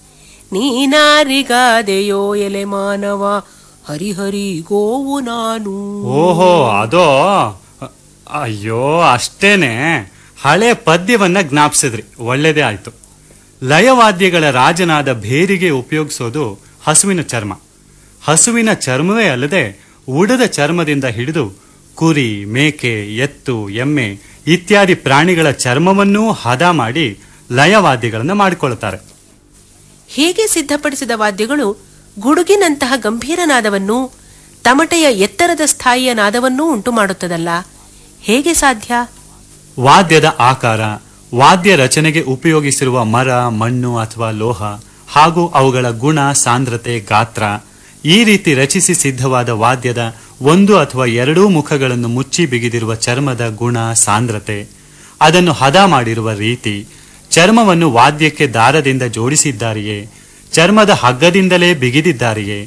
ನೀನಾರಿಗಾದೆಯೋ ಎಲೆ ಮಾನವ ಹರಿಹರಿ ಗೋವು ನಾನು ಓಹೋ ಅದೋ ಅ- ಅಯ್ಯೋ ಅಷ್ಟೇನೆ ಹಳೆ ಪದ್ಯವನ್ನ ಜ್ಞಾಪಿಸಿದ್ರಿ ಒಳ್ಳೇದೇ ಆಯ್ತು ಲಯವಾದ್ಯಗಳ ರಾಜನಾದ ಭೇರಿಗೆ ಉಪಯೋಗಿಸೋದು ಹಸುವಿನ ಚರ್ಮ ಹಸುವಿನ ಚರ್ಮವೇ ಅಲ್ಲದೆ ಉಡದ ಚರ್ಮದಿಂದ ಹಿಡಿದು ಕುರಿ ಮೇಕೆ ಎತ್ತು ಎಮ್ಮೆ ಇತ್ಯಾದಿ ಪ್ರಾಣಿಗಳ ಚರ್ಮವನ್ನೂ ಹದ ಮಾಡಿ ಲಯವಾದ್ಯಗಳನ್ನು ಮಾಡಿಕೊಳ್ಳುತ್ತಾರೆ ಹೀಗೆ ಸಿದ್ಧಪಡಿಸಿದ ವಾದ್ಯಗಳು ಗುಡುಗಿನಂತಹ ಗಂಭೀರ ನಾದವನ್ನು ತಮಟೆಯ ಎತ್ತರದ ಸ್ಥಾಯಿಯ ನಾದವನ್ನೂ ಉಂಟು ಮಾಡುತ್ತದಲ್ಲ ಹೇಗೆ ಸಾಧ್ಯ ವಾದ್ಯದ ಆಕಾರ ವಾದ್ಯ ರಚನೆಗೆ ಉಪಯೋಗಿಸಿರುವ ಮರ ಮಣ್ಣು ಅಥವಾ ಲೋಹ ಹಾಗೂ ಅವುಗಳ ಗುಣ ಸಾಂದ್ರತೆ ಗಾತ್ರ ಈ ರೀತಿ ರಚಿಸಿ ಸಿದ್ಧವಾದ ವಾದ್ಯದ ಒಂದು ಅಥವಾ ಎರಡೂ ಮುಖಗಳನ್ನು ಮುಚ್ಚಿ ಬಿಗಿದಿರುವ ಚರ್ಮದ ಗುಣ ಸಾಂದ್ರತೆ ಅದನ್ನು ಹದ ಮಾಡಿರುವ ರೀತಿ ಚರ್ಮವನ್ನು ವಾದ್ಯಕ್ಕೆ ದಾರದಿಂದ ಜೋಡಿಸಿದ್ದಾರೆಯೇ ಚರ್ಮದ ಹಗ್ಗದಿಂದಲೇ ಬಿಗಿದಿದ್ದಾರೆಯೇ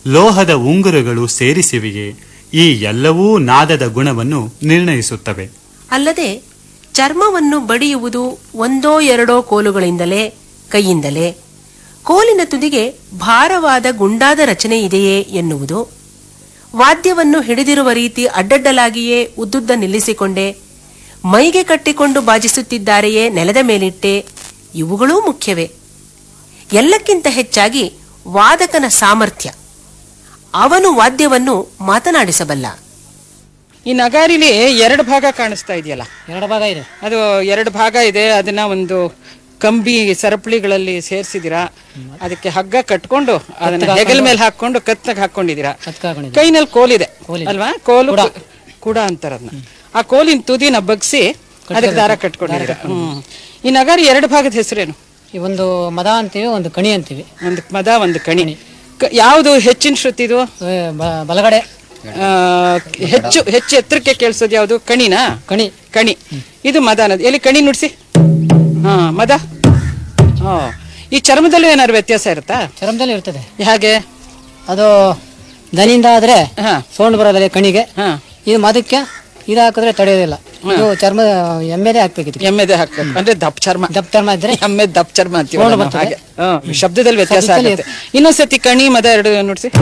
ಲೋಹದ ಉಂಗುರಗಳು ಸೇರಿಸಿವೆಯೇ ಈ ಎಲ್ಲವೂ ನಾದದ ಗುಣವನ್ನು ನಿರ್ಣಯಿಸುತ್ತವೆ ಅಲ್ಲದೆ ಚರ್ಮವನ್ನು ಬಡಿಯುವುದು ಒಂದೋ ಎರಡೋ ಕೋಲುಗಳಿಂದಲೇ ಕೈಯಿಂದಲೇ ಕೋಲಿನ ತುದಿಗೆ ಭಾರವಾದ ಗುಂಡಾದ ರಚನೆ ಇದೆಯೇ ಎನ್ನುವುದು ವಾದ್ಯವನ್ನು ಹಿಡಿದಿರುವ ರೀತಿ ಅಡ್ಡಡ್ಡಲಾಗಿಯೇ ಉದ್ದುದ್ದ ನಿಲ್ಲಿಸಿಕೊಂಡೆ ಮೈಗೆ ಕಟ್ಟಿಕೊಂಡು ಬಾಜಿಸುತ್ತಿದ್ದಾರೆಯೇ ನೆಲದ ಮೇಲಿಟ್ಟೆ ಇವುಗಳೂ ಮುಖ್ಯವೇ ಎಲ್ಲಕ್ಕಿಂತ ಹೆಚ್ಚಾಗಿ ವಾದಕನ ಸಾಮರ್ಥ್ಯ ಅವನು ವಾದ್ಯವನ್ನು ಮಾತನಾಡಿಸಬಲ್ಲ ಈ ನಗಾರಿಲಿ ಎರಡು ಭಾಗ ಕಾಣಿಸ್ತಾ ಇದೆಯಲ್ಲ ಎರಡು ಭಾಗ ಇದೆ ಅದು ಎರಡು ಭಾಗ ಇದೆ ಅದನ್ನ ಒಂದು ಕಂಬಿ ಸರಪಳಿಗಳಲ್ಲಿ ಸೇರಿಸಿದಿರಾ ಅದಕ್ಕೆ ಹಗ್ಗ ಕಟ್ಕೊಂಡು ಅದನ್ನ ಕತ್ಗೆ ಹೆಗಲ ಹಾಕೊಂಡು- ಮೇಲೆ ಹಾಕೊಂಡು ಕತ್ತಗೆ ಹಾಕೊಂಡಿದ್ದೀರಾ ಕತ್ಗೆ ಹಾಕೊಂಡಿದ್ದೀವಿ. ಕೈನಲ್ಲಿ ಕೋಲಿದೆ ಕೋಲಿದೆ. ಅಲ್ವಾ ಕೋಲು ಕೂಡ. ಕೂಡ ಅಂತಾರ ಅದನ್ನ ಆ ಕೋಲಿನ ತುದಿನ ಬಗ್ಸಿ ಅದಕ್ಕೆ ದಾರ ಕಟ್ಕೊಂಡಿದ್ದೀರಾ ಹ್ಮ್ ಈ ನಗಾರಿ ಎರಡು ಭಾಗದ ಹೆಸರೇನು ಈ ಒಂದು ಮದ ಅಂತೀವಿ ಒಂದು ಕಣಿ ಅಂತೀವಿ ಒಂದು ಮದ ಒಂದು ಕಣಿ ಕ- ಯಾವುದು ಹೆಚ್ಚಿನ ಶ್ರುತಿ ಇದು ಬಲಗಡೆ ಆ, ಹೆಚ್ಚು ಹೆಚ್ಚು ಎತ್ತರಕ್ಕೆ ಕೇಳಿಸೋದು ಯಾವುದು ಕಣಿನಾ ಕಣಿ ಕಣಿ ಇದು ಮದ ಅನ್ನೋದು ಎಲ್ಲಿ ಕಣಿ ನುಡ್ಸಿ ಹಾ ಮದ ಹಾ ಈ ಚರ್ಮದಲ್ಲೂ ಏನಾದ್ರು ವ್ಯತ್ಯಾಸ ಇರುತ್ತಾ ಚರ್ಮದಲ್ಲಿ ಇರ್ತದೆ ಹಾಗೆ ಅದು ದನಿಯಿಂದ ಆದ್ರೆ ಹಾ ಸೌಂಡ್ ಬರೋದಿಲ್ಲ ಕಣಿಗೆ ಹಾ ಇದು ಮದಕ್ಕೆ ಇದು ಹಾಕಿದ್ರೆ ತಡೆಯೋದಿಲ್ಲ ಇದು ಚರ್ಮ ಎಮ್ಮೆದೆ ಹಾಕ್ಬೇಕಿತ್ತು ಎಮ್ಮೆದೆ ಹಾಕ್ಬೇಕು ಅಂದ್ರೆ ದಪ್ಪ ಚರ್ಮ ದಪ್ಪ ಚರ್ಮ ಇದ್ರೆ ಎಮ್ಮೆ ದಪ್ಪ ಚರ್ಮ ಅಂತೀವಿ ಸೌಂಡ್ ನಾವು ಬರ್ತದೆ. ಹಾಗೆ ಹಾ, ಶಬ್ದದಲ್ಲಿ ವ್ಯತ್ಯಾಸ ಶಬ್ದದಲ್ಲಿ ಆಗುತ್ತೆ ಇನ್ನೊಂದ್ಸತಿ ಕಣಿ ಮದ ಎರಡು ನುಡ್ಸಿ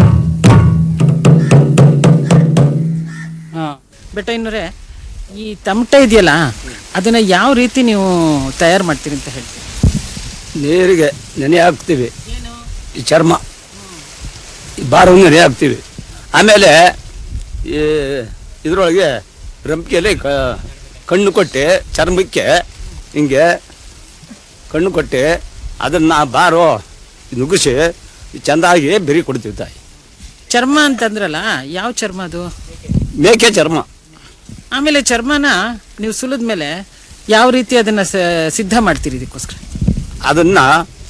ಹಾ ಬೆಟ್ಟ ಇನ್ನೂರೇ ಈ ತಮಟೆ ಇದೆಯಲ್ಲ ಅದನ್ನ ಯಾವ ರೀತಿ ನೀವು ತಯಾರು ಮಾಡ್ತೀರಿ ಅಂತ ಹೇಳ್ತೀರಿ ನೀರಿಗೆ ನೆನೆ ಹಾಕ್ತೀವಿ ಈ ಚರ್ಮ ಈ ಬಾರವನ್ನು ನೆನೆ ಹಾಕ್ತೀವಿ ಆಮೇಲೆ ಈ ಇದರೊಳಗೆ ರಂಪಿಗೆಯಲ್ಲಿ ಕ- ಕಣ್ಣು ಕೊಟ್ಟು ಚರ್ಮಕ್ಕೆ ಹಿಂಗೆ ಕಣ್ಣು ಕೊಟ್ಟು ಅದನ್ನು ಬಾರೋ ನುಗ್ಗಿಸಿ ಚೆಂದಾಗಿ ಬೆರಿ ಕೊಡ್ತೀವಿ ತಾಯಿ ಚರ್ಮ ಅಂತಂದ್ರಲ್ಲ ಯಾವ ಚರ್ಮ ಅದು ಮೇಕೆ ಚರ್ಮ ಆಮೇಲೆ ಚರ್ಮನ ನೀವು ಸುಲಿದ ಮೇಲೆ ಯಾವ ರೀತಿ ಅದನ್ನ ಸ- ಸಿದ್ಧ ಮಾಡ್ತೀರಿ ಇದಕ್ಕೋಸ್ಕರ ಅದನ್ನು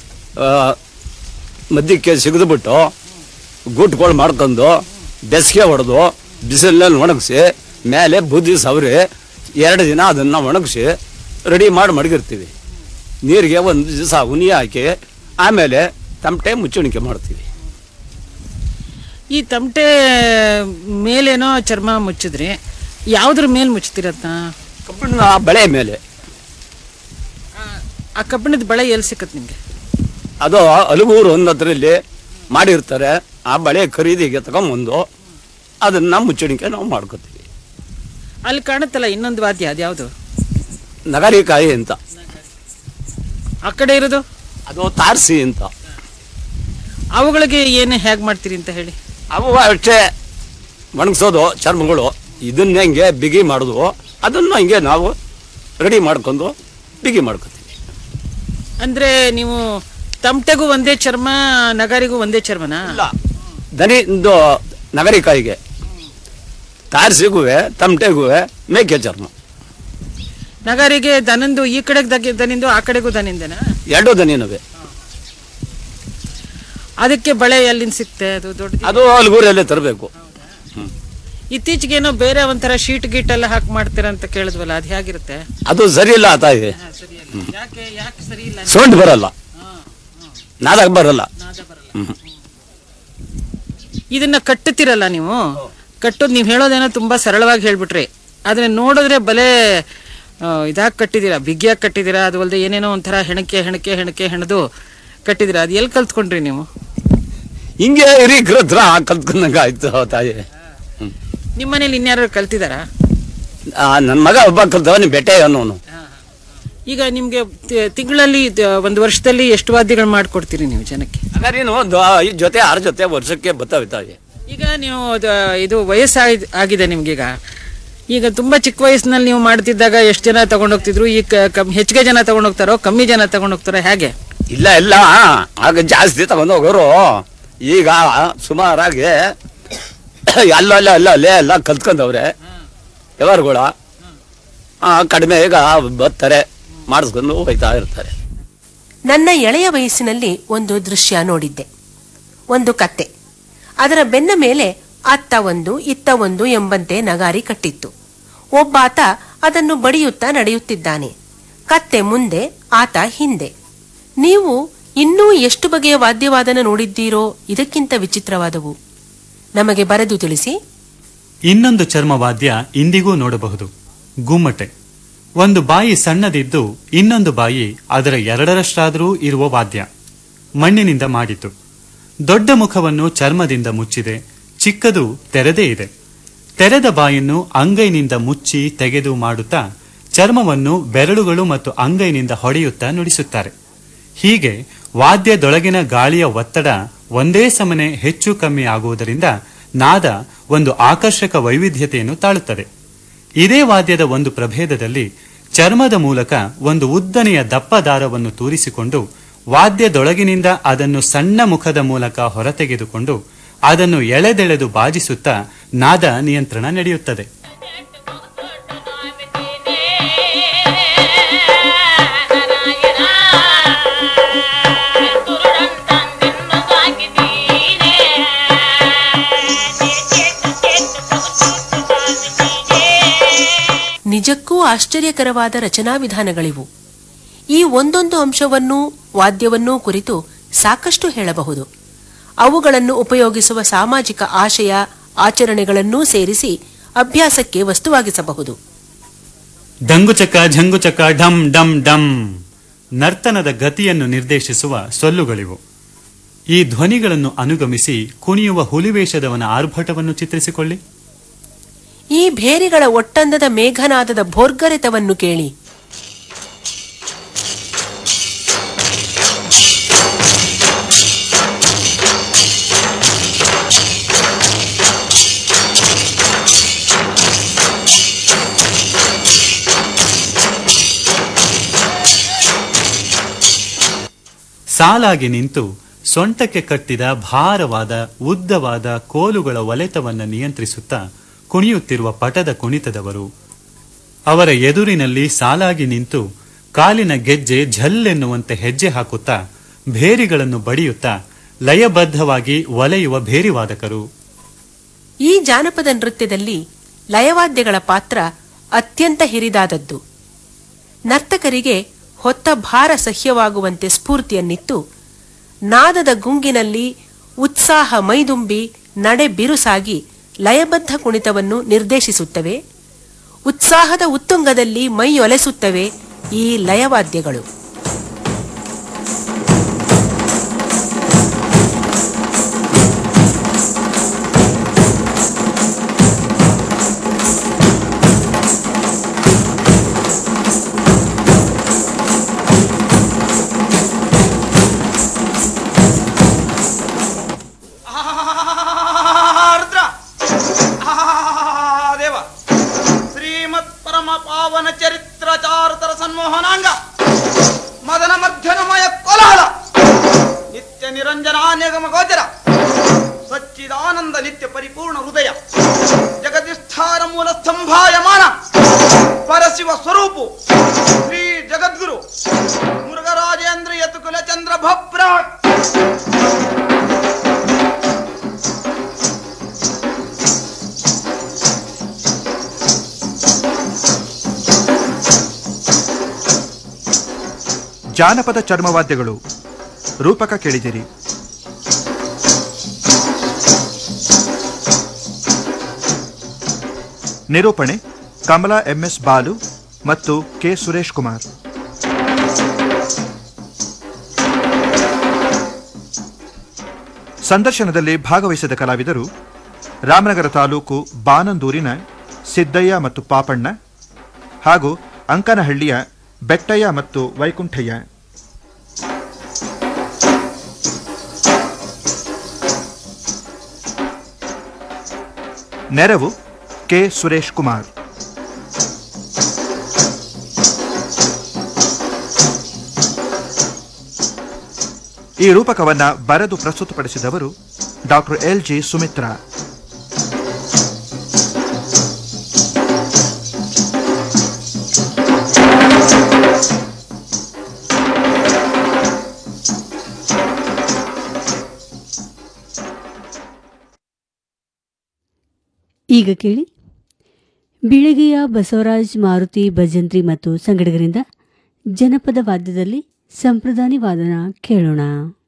ಮಧ್ಯಕ್ಕೆ ಸಿಗಿದ್ಬಿಟ್ಟು ಗೂಟ್ಗಳು ಮಾಡ್ಕೊಂಡು ಬೆಸ್ಗೆ ಹೊಡೆದು ಬಿಸಿಲಲ್ಲಿ ಒಣಗಿಸಿ ಮೇಲೆ ಬುದ್ಧಿ ಸವರಿ ಎರಡು ದಿನ ಅದನ್ನು ಒಣಗಿಸಿ ರೆಡಿ ಮಾಡಿ ಮಡಗಿರ್ತೀವಿ ನೀರಿಗೆ ಒಂದು ದಿವಸ ಉನಿ ಹಾಕಿ ಆಮೇಲೆ ತಮಟೆ ಮುಚ್ಚಣಿಕೆ ಮಾಡ್ತೀವಿ ಈ ತಮಟೆ ಮೇಲೇನೋ ಚರ್ಮ ಮುಚ್ಚಿದ್ರಿ ಯಾವ್ದ್ರ ಮೇಲೆ ಮುಚ್ತೀರತ್ತ ಕಬ್ಬಿಣ ಬಳೆ ಮೇಲೆ ಆ ಕಬ್ಬಿಣದ ಬಳೆ ಎಲ್ಲಿ ಸಿಕ್ಕತ್ ನಿಮ್ಗೆ ಅದು ಅಲಗೂರು ಅನ್ನೋದ್ರಲ್ಲಿ ಮಾಡಿರ್ತಾರೆ ಆ ಬಳೆ ಖರೀದಿಗೆ ತಗೊಂಬಂದು ಅದನ್ನು ಮುಚ್ಚಣಿಕೆ ನಾವು ಮಾಡ್ಕೋತೀವಿ ಅಲ್ಲಿ ಕಾಣುತ್ತಲ್ಲ ಇನ್ನೊಂದು ವಾದ್ಯ ಅದ್ಯಾವುದು ನಗರಿಕಾಯಿ ಅಂತ ಆ ಕಡೆ ಇರೋದು ಅದು ತಾರಸಿ ಅಂತ ಅವುಗಳಿಗೆ ಏನು ಹೇಗ್ ಮಾಡ್ತೀರಿ ಅಂತ ಹೇಳಿ ಅವು ಅಷ್ಟೇ ಒಣಗಿಸೋದು ಚರ್ಮಗಳು ಇದನ್ನ ಹೆಂಗೆ ಬಿಗಿ ಮಾಡೋದು ಅದನ್ನು ಹಂಗೆ ನಾವು ರೆಡಿ ಮಾಡ್ಕೊಂಡು ಬಿಗಿ ಮಾಡ್ಕೊತೀವಿ ಅಂದ್ರೆ ನೀವು ತಮಟೆಗೂ ಒಂದೇ ಚರ್ಮ ನಗಾರಿಗೂ ಒಂದೇ ಚರ್ಮನಾ ದನಿ ಇದು ನಗರಿಕಾಯಿಗೆ ತಾರಸಿಗೂ ತಮಟೆಗೂ ಮೇಕೆ ಚರ್ಮ ನಗಾರಿಗೆ ದನಂದು ಈ ಕಡೆಗೆ ದಗೆ ದನಿಂದು ಆ ಕಡೆಗೂ ದನಿಂದನಾ ಎರಡು ದನಿನವೆ ಅದಕ್ಕೆ ಬಳೆ ಎಲ್ಲಿಂದ ಸಿಕ್ತೆ ಅದು ದೊಡ್ಡ ಅದು ಅಲ್ಗೂರಲ್ಲೇ ತರಬೇಕು ಇತ್ತೀಚೆಗೆ ಏನೋ ಬೇರೆ ಒಂಥರ ಶೀಟ್ ಗೀಟ್ ಎಲ್ಲ ಹಾಕಿ ಮಾಡ್ತೀರಾ ಅಂತ ಕೇಳಿದ್ವಲ್ಲ ಅದು ಹೇಗಿರುತ್ತೆ ಅದು ಸರಿ ಇಲ್ಲ ತಾಯಿ ಯಾಕೆ ಯಾಕೆ ಸರಿ ಇಲ್ಲ ಸೌಂಡ್ ಬರಲ್ಲ ನಾದಾಗ ಬರಲ್ಲ ಹ್ಮ್. ಇದನ್ನ ಕಟ್ಟುತ್ತೀರಲ್ಲ ನೀವು ಕಟ್ಟೋದು ನೀವು ಹೇಳೋದೇನೋ ತುಂಬಾ ಸರಳವಾಗಿ ಹೇಳ್ಬಿಟ್ರಿ ಅದನ್ನ ನೋಡಿದ್ರೆ ಬಲೆ ಇದಾಗಿ ಕಟ್ಟಿದ್ದೀರಾ ಬಿಗಿಯಾಗಿ ಕಟ್ಟಿದ್ದೀರಾ ಅದು ಅಲ್ಲದೆ ಏನೇನೋ ಒಂಥರ ಹೆಣಕೆ ಹೆಣಕೆ ಹೆಣಕೆ ಹೆಣದು ಕಟ್ಟಿದ್ದೀರಾ ಅದು ಎಲ್ಲಿ ಕಲ್ತ್ಕೊಂಡ್ರಿ ನೀವು ಹಿಂಗೆ ಇರಿ ಹತ್ರ ಕಲ್ತ್ಕೊಂಡಂಗ ಆಯ್ತು ತಾಯಿ ನಿಮ್ಮ ಮನೇಲಿ ಇನ್ಯಾರು ಕಲ್ತಿದಾರಾ ನನ್ನ ಮಗ ಒಬ್ಬ ಕಲ್ತವನಿ ಬೆಟ್ಟೆ ಅನ್ನೋನು ಈಗ ನಿಮ್ಗೆ ತಿ- ತಿಂಗಳಲ್ಲಿ ದ- ಒಂದು ವರ್ಷದಲ್ಲಿ ಎಷ್ಟು ವಾದ್ಯಗಳು ಮಾಡ್ಕೊಡ್ತೀರಿ ನೀವು ಜನಕ್ಕೆ ಹಂಗಾರೇನು ಒಂದು ಐದ್ ಜೊತೆ ಆರು ಜೊತೆ ವರ್ಷಕ್ಕೆ ಬರ್ತಾವೆ ತಾಯಿ ಈಗ ನೀವು ದ- ಇದು ವಯಸ್ಸಾಗಿ ಆಗಿದೆ ನಿಮ್ಗೀಗ ಈಗ ತುಂಬಾ ಚಿಕ್ಕ ವಯಸ್ಸಿನಲ್ಲಿ ನೀವು ಮಾಡ್ತಿದ್ದಾಗ ಎಷ್ಟು ಜನ ತಗೊಂಡೋಗ್ತಿದ್ರು ಈಗ ಕ- ಕಮ್- ಹೆಚ್ಚಿಗೆ ಜನ ತಗೊಂಡೋಗ್ತಾರೋ ಕಮ್ಮಿ ಜನ ತಗೊಂಡೋಗ್ತಾರೋ ಹೇಗೆ ಇಲ್ಲ ಇಲ್ಲ ಆಗ ಜಾಸ್ತಿ ತಗೊಂಡು ಹೋಗೋರು ಈಗ ಸುಮಾರಾಗಿ ಅಲ್ಲ ಅಲ್ಲ ಅಲ್ಲ ಅಲ್ಲೇ ಎಲ್ಲ ಕಲ್ತ್ಕೊಂಡವ್ರೆ ವ್ಯವಹಾರಗಳ ಕಡಿಮೆ ಈಗ ಬರ್ತಾರೆ ಮಾಡಿಸ್ಕೊಂಡು ಹೋಯ್ತಾ ಇರ್ತಾರೆ ನನ್ನ ಎಳೆಯ ವಯಸ್ಸಿನಲ್ಲಿ ಒಂದು ದೃಶ್ಯ ನೋಡಿದ್ದೆ ಒಂದು ಕತ್ತೆ ಅದರ ಬೆನ್ನ ಮೇಲೆ ಅತ್ತ ಒಂದು ಇತ್ತ ಒಂದು ಎಂಬಂತೆ ನಗಾರಿ ಕಟ್ಟಿತ್ತು ಒಬ್ಬಾತ ಅದನ್ನು ಬಡಿಯುತ್ತಾ ನಡೆಯುತ್ತಿದ್ದಾನೆ ಕತ್ತೆ ಮುಂದೆ ಆತ ಹಿಂದೆ ನೀವು ಇನ್ನೂ ಎಷ್ಟು ಬಗೆಯ ವಾದ್ಯವಾದನ ನೋಡಿದ್ದೀರೋ ಇದಕ್ಕಿಂತ ವಿಚಿತ್ರವಾದವು ನಮಗೆ ಬರೆದು ತಿಳಿಸಿ ಇನ್ನೊಂದು ಚರ್ಮವಾದ್ಯ ಇಂದಿಗೂ ನೋಡಬಹುದು ಗುಮ್ಮಟೆ ಒಂದು ಬಾಯಿ ಸಣ್ಣದಿದ್ದು ಇನ್ನೊಂದು ಬಾಯಿ ಅದರ ಎರಡರಷ್ಟಾದರೂ ಇರುವ ವಾದ್ಯ ಮಣ್ಣಿನಿಂದ ಮಾಡಿತು ದೊಡ್ಡ ಮುಖವನ್ನು ಚರ್ಮದಿಂದ ಮುಚ್ಚಿದೆ ಚಿಕ್ಕದು ತೆರೆದೇ ಇದೆ ತೆರೆದ ಬಾಯನ್ನು ಅಂಗೈನಿಂದ ಮುಚ್ಚಿ ತೆಗೆದು ಮಾಡುತ್ತಾ ಚರ್ಮವನ್ನು ಬೆರಳುಗಳು ಮತ್ತು ಅಂಗೈನಿಂದ ಹೊಡೆಯುತ್ತಾ ನುಡಿಸುತ್ತಾರೆ ಹೀಗೆ ವಾದ್ಯದೊಳಗಿನ ಗಾಳಿಯ ಒತ್ತಡ ಒಂದೇ ಸಮನೆ ಹೆಚ್ಚು ಕಮ್ಮಿ ಆಗುವುದರಿಂದ ನಾದ ಒಂದು ಆಕರ್ಷಕ ವೈವಿಧ್ಯತೆಯನ್ನು ತಾಳುತ್ತದೆ ಇದೇ ವಾದ್ಯದ ಒಂದು ಪ್ರಭೇದದಲ್ಲಿ ಚರ್ಮದ ಮೂಲಕ ಒಂದು ಉದ್ದನೆಯ ದಪ್ಪ ದಾರವನ್ನು ತೂರಿಸಿಕೊಂಡು ವಾದ್ಯದೊಳಗಿನಿಂದ ಅದನ್ನು ಸಣ್ಣ ಮುಖದ ಮೂಲಕ ಹೊರತೆಗೆದುಕೊಂಡು ಅದನ್ನು ಎಳೆದೆಳೆದು ಬಾಜಿಸುತ್ತಾ ನಾದ ನಿಯಂತ್ರಣ ನಡೆಯುತ್ತದೆ ನಿಜಕ್ಕೂ ಆಶ್ಚರ್ಯಕರವಾದ ರಚನಾ ವಿಧಾನಗಳಿವು ಈ ಒಂದೊಂದು ಅಂಶವನ್ನೂ ವಾದ್ಯವನ್ನೂ ಕುರಿತು ಸಾಕಷ್ಟು ಹೇಳಬಹುದು ಅವುಗಳನ್ನು ಉಪಯೋಗಿಸುವ ಸಾಮಾಜಿಕ ಆಶಯ ಆಚರಣೆಗಳನ್ನೂ ಸೇರಿಸಿ ಅಭ್ಯಾಸಕ್ಕೆ ವಸ್ತುವಾಗಿಸಬಹುದು ದಂಗುಚಕ ಝಂಗುಚಕ ಢಮ್ ಡಮ್ ಡಮ್ ನರ್ತನದ ಗತಿಯನ್ನು ನಿರ್ದೇಶಿಸುವ ಸೊಲ್ಲುಗಳಿವು ಈ ಧ್ವನಿಗಳನ್ನು ಅನುಗಮಿಸಿ ಕುಣಿಯುವ ಹುಲಿವೇಷದವನ ಆರ್ಭಟವನ್ನು ಚಿತ್ರಿಸಿಕೊಳ್ಳಿ ಈ ಭೇರಿಗಳ ಒಟ್ಟಂದದ ಮೇಘನಾದದ ಭೋರ್ಗರೆತವನ್ನು ಕೇಳಿ ಸಾಲಾಗಿ ನಿಂತು ಸೊಂಟಕ್ಕೆ ಕಟ್ಟಿದ ಭಾರವಾದ ಉದ್ದವಾದ ಕೋಲುಗಳ ಒಲೆತವನ್ನು ನಿಯಂತ್ರಿಸುತ್ತಾ ಕುಣಿಯುತ್ತಿರುವ ಪಟದ ಕುಣಿತದವರು ಅವರ ಎದುರಿನಲ್ಲಿ ಸಾಲಾಗಿ ನಿಂತು ಕಾಲಿನ ಗೆಜ್ಜೆ ಝಲ್ಲೆನ್ನುವಂತೆ ಹೆಜ್ಜೆ ಹಾಕುತ್ತಾ ಭೇರಿಗಳನ್ನು ಬಡಿಯುತ್ತಾ ಲಯಬದ್ಧವಾಗಿ ಒಲೆಯುವ ಭೇರಿವಾದಕರು ಈ ಜಾನಪದ ನೃತ್ಯದಲ್ಲಿ ಲಯವಾದ್ಯಗಳ ಪಾತ್ರ ಅತ್ಯಂತ ಹಿರಿದಾದದ್ದು ನರ್ತಕರಿಗೆ ಹೊತ್ತ ಭಾರ ಸಹ್ಯವಾಗುವಂತೆ ಸ್ಫೂರ್ತಿಯನ್ನಿತ್ತು ನಾದದ ಗುಂಗಿನಲ್ಲಿ ಉತ್ಸಾಹ ಮೈದುಂಬಿ ನಡೆ ಬಿರುಸಾಗಿ ಲಯಬದ್ಧ ಕುಣಿತವನ್ನು ನಿರ್ದೇಶಿಸುತ್ತವೆ ಉತ್ಸಾಹದ ಉತ್ತುಂಗದಲ್ಲಿ ಮೈಯೊಲೆಸುತ್ತವೆ ಈ ಲಯವಾದ್ಯಗಳು ರುದ್ರ ದೇವ ಶ್ರೀಮತ್ ಪರಮ ಪಾವನ ಚರಿತ್ರ ಚಾರುತರ ಸನ್ಮೋಹನಾಂಗ ಮದನ ಮಧ್ಯನಮಯ ಕೋಲಾಹಲ ನಿತ್ಯ ನಿರಂಜನ ನಿಗಮ ಗೋಚರ ಸಚ್ಚಿದಾನಂದ ನಿತ್ಯ ಪರಿಪೂರ್ಣ ಹೃದಯ ಜಗದಿಷ್ಠಾನ ಮೂಲ ಸ್ತಂಭಾಯಮಾನ ಪರಶಿವ ಸ್ವರೂಪು ಶ್ರೀ ಜಗದ್ಗುರು ಮುರುಘರಾಜೇಂದ್ರ ಯತುಕುಲ ಚಂದ್ರ ಭಪ್ರಾಟ್ ಜಾನಪದ ಚರ್ಮವಾದ್ಯಗಳು ರೂಪಕ ಕೇಳಿದಿರಿ ನಿರೂಪಣೆ ಕಮಲಾ ಎಂಎಸ್ ಬಾಲು ಮತ್ತು ಕೆ ಸುರೇಶ್ ಕುಮಾರ್ ಸಂದರ್ಶನದಲ್ಲಿ ಭಾಗವಹಿಸಿದ ಕಲಾವಿದರು ರಾಮನಗರ ತಾಲೂಕು ಬಾನಂದೂರಿನ ಸಿದ್ದಯ್ಯ ಮತ್ತು ಪಾಪಣ್ಣ ಹಾಗೂ ಅಂಕನಹಳ್ಳಿಯ ಬೆಟ್ಟಯ್ಯ ಮತ್ತು ವೈಕುಂಠಯ್ಯ ನೆರವು ಕೆ ಸುರೇಶ್ ಕುಮಾರ್ ಈ ರೂಪಕವನ್ನ ಬರೆದು ಪ್ರಸ್ತುತಪಡಿಸಿದವರು ಡಾಕ್ಟರ್ ಎಲ್ ಜಿ ಸುಮಿತ್ರಾ ಈಗ ಕೇಳಿ ಬಿಳಗಿಯ ಬಸವರಾಜ್ ಮಾರುತಿ ಭಜಂತ್ರಿ ಮತ್ತು ಸಂಗಡಿಗರಿಂದ ಜನಪದ ವಾದ್ಯದಲ್ಲಿ ಸಂಪ್ರದಾನಿ ವಾದನ ಕೇಳೋಣ